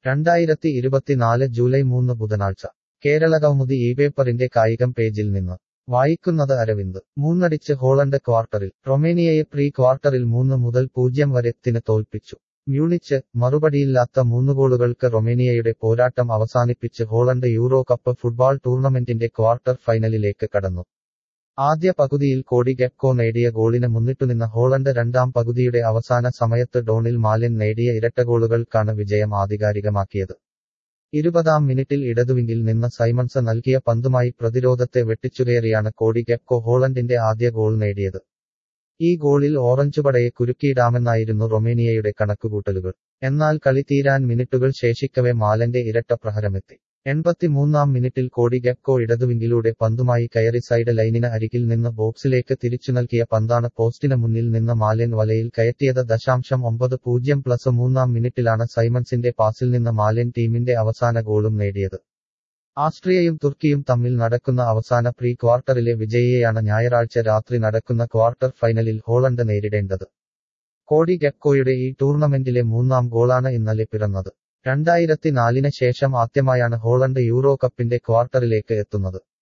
രണ്ടായിരത്തി ഇരുപത്തിനാല് ജൂലൈ മൂന്ന് ബുധനാഴ്ച കേരളകൗമുദി ഈ പേപ്പറിന്റെ കായികം പേജിൽ നിന്ന് വായിക്കുന്നത് അരവിന്ദ് മൂന്നടിച്ച് ഹോളണ്ട് ക്വാർട്ടറിൽ റൊമേനിയയെ പ്രീ ക്വാർട്ടറിൽ മൂന്ന് മുതൽ പൂജ്യം വരെത്തിന് തോൽപ്പിച്ചു മ്യൂണിച്ച് മറുപടിയില്ലാത്ത മൂന്ന് ഗോളുകൾക്ക് റൊമേനിയയുടെ പോരാട്ടം അവസാനിപ്പിച്ച് ഹോളണ്ട് യൂറോ കപ്പ് ഫുട്ബോൾ ടൂർണമെന്റിന്റെ ക്വാർട്ടർ ഫൈനലിലേക്ക് കടന്നു ആദ്യ പകുതിയിൽ കോടി ഗെപ്കോ നേടിയ ഗോളിന് മുന്നിട്ടുനിന്ന ഹോളണ്ട് രണ്ടാം പകുതിയുടെ അവസാന സമയത്ത് ഡോണിൽ മാലിൻ നേടിയ ഇരട്ടഗോളുകൾക്കാണ് വിജയം ആധികാരികമാക്കിയത് ഇരുപതാം മിനിറ്റിൽ ഇടതുവിങ്കിൽ നിന്ന് സൈമൺസ് നൽകിയ പന്തുമായി പ്രതിരോധത്തെ വെട്ടിച്ചുകയറിയാണ് കോടി ഗെപ്കോ ഹോളണ്ടിന്റെ ആദ്യ ഗോൾ നേടിയത് ഈ ഗോളിൽ ഓറഞ്ചുപടയെ കുരുക്കിയിടാമെന്നായിരുന്നു റൊമേനിയയുടെ കണക്കുകൂട്ടലുകൾ എന്നാൽ കളി തീരാൻ മിനിറ്റുകൾ ശേഷിക്കവെ മാലന്റെ ഇരട്ട പ്രഹരമെത്തി എൺപത്തിമൂന്നാം മിനിറ്റിൽ കോടി ഗെപ്കോ ഇടതുവിങ്കിലൂടെ പന്തുമായി കയറി സൈഡ് ലൈനിന് അരികിൽ നിന്ന് ബോക്സിലേക്ക് തിരിച്ചു നൽകിയ പന്താണ് പോസ്റ്റിന് മുന്നിൽ നിന്ന് മാലിൻ വലയിൽ കയറ്റിയത് ദശാംശം ഒമ്പത് പൂജ്യം പ്ലസ് മൂന്നാം മിനിറ്റിലാണ് സൈമൺസിന്റെ പാസിൽ നിന്ന് മാലിൻ ടീമിന്റെ അവസാന ഗോളും നേടിയത് ആസ്ട്രിയയും തുർക്കിയും തമ്മിൽ നടക്കുന്ന അവസാന പ്രീ ക്വാർട്ടറിലെ വിജയിയെയാണ് ഞായറാഴ്ച രാത്രി നടക്കുന്ന ക്വാർട്ടർ ഫൈനലിൽ ഹോളണ്ട് നേരിടേണ്ടത് കോടി ഗെപ്കോയുടെ ഈ ടൂർണമെന്റിലെ മൂന്നാം ഗോളാണ് ഇന്നലെ പിറന്നത് രണ്ടായിരത്തി നാലിന് ശേഷം ആദ്യമായാണ് ഹോളണ്ട് യൂറോ കപ്പിന്റെ ക്വാർട്ടറിലേക്ക് എത്തുന്നത്